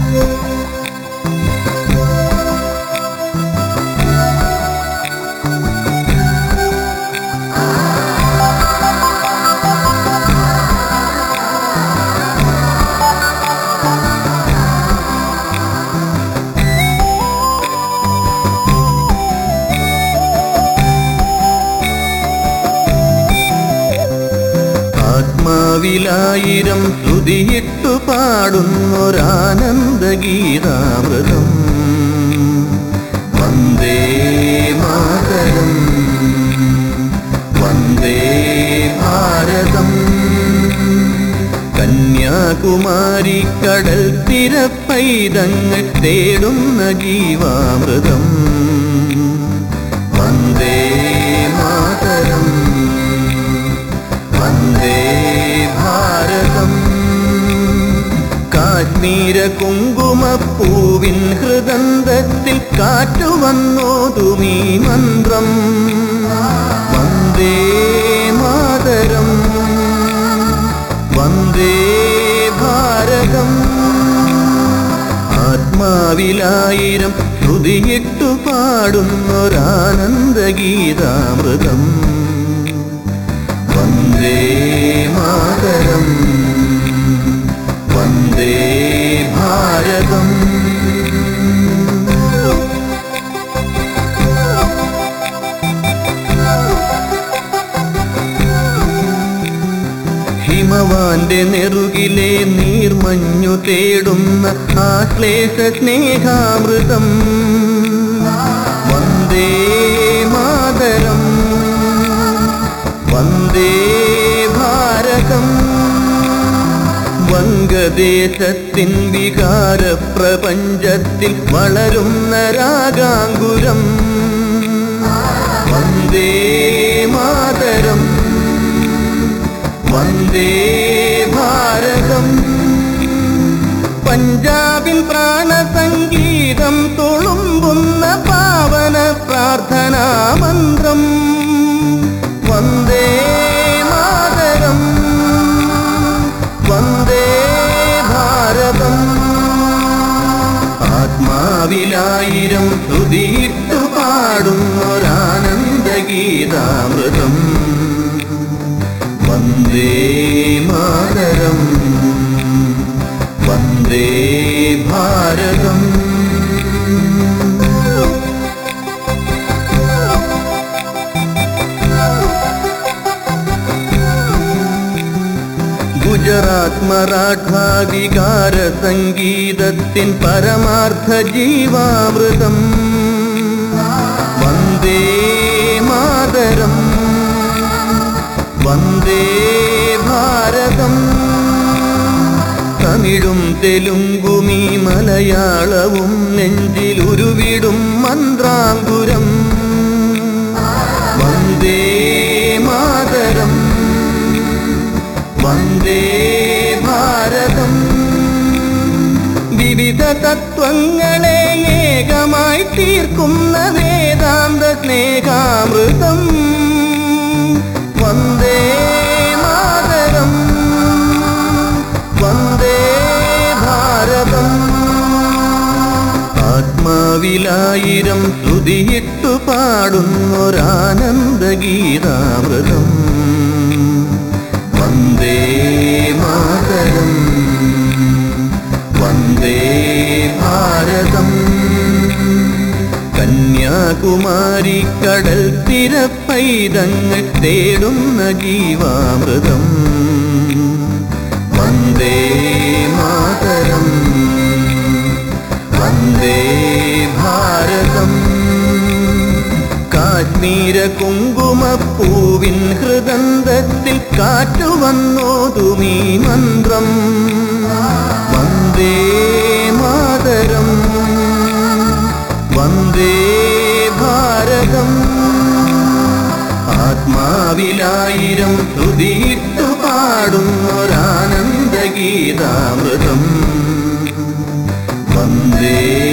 ആത്മാവിലായിരം സ്തുതിയിട്ടു പാടുന്നൊരാനന്ദഗീതാമൃതം വന്ദേ മാതരം വന്ദേ ഭാരതം കന്യാകുമാരി കടൽ തിരപ്പൈതങ്ങൾ തേടുന്ന ജീവാമൃതം വന്ദേ മാതരം വന്ദേ ഭാരതം കാശ്മീര കുങ്കുമപ്പൂവിൻ ഹൃദന്തത്തിൽ കാറ്റുവന്നോതുമീ മന്ത്രം വന്ദേ മാതരം വന്ദേ ഭാരതം ആത്മാവിലായിരം ശ്രുതിയിട്ടു പാടുന്നൊരാനന്ദഗീതാമൃതം വന്ദേ മാതരം വന്ദേ ഭാരതം ഹിമവാന്റെ നെറുകിലെ നീർമഞ്ഞു തേടുന്ന ആശ്ലേഷ സ്നേഹാമൃതം വന്ദേ മാതരം വന്ദേ ഭാരതം വംഗദേശത്തിൻ വികാര പ്രപഞ്ചത്തിൽ വളരുന്ന രാഗാങ്കുരം വന്ദേ മാതരം വന്ദേ ഭാരതം പഞ്ചാബിൻ പ്രാണസംഗീതം തുളുമ്പുന്ന പാവന പ്രാർത്ഥനാ മന്ത്രം വന്ദേ മാതരം വന്ദേ ഭാരതം ആത്മാവിലായിരം ശ്രുതിയിട്ടു പാടുന്നൊരാനന്ദഗീതാമൃതം വന്ദേ മാതരം വന്ദേ ഭാരതം ഗുജറാത്ത് മറാഠ വികാര സംഗീതത്തിൻ പരമാർത്ഥ ജീവാമൃതം വന്ദേ മാതരം വന്ദേ ഭാരതം തമിഴും തെലുങ്കുമീ മലയാളവും നെഞ്ചിലുരുവിടും മന്ത്രാങ്കുരം വന്ദേ മാതരം വന്ദേ ഭാരതം വിവിധ തത്വങ്ങളെ ഏകമായി തീർക്കുന്ന വേദാന്ത സ്നേഹാമൃതം വന്ദേ മാതരം വന്ദേ ഭാരതം ആത്മാവിലായിരം സ്തുതിയിട്ടു പാടുന്നൊരാനന്ദഗീതാമൃതം വന്ദേ മാതരം വന്ദേ ഭാരതം കന്യാകുമാരി കടൽ തിരപ്പൈതങ്ങൾ തേടുന്ന ജീവാമൃതം വന്ദേ മാതരം വന്ദേ ഭാരതം കാശ്മീര കുങ്കുമപ്പൂവിൻ ഹൃദന്തത്തിൽ കാറ്റുവന്നോതുമീ മന്ത്രം വന്ദേ മാതരം വന്ദേ ഭാരതം ആത്മാവിലായിരം സ്തുതിയിട്ടു പാടുന്നൊരാനന്ദഗീതാമൃതം വന്ദേ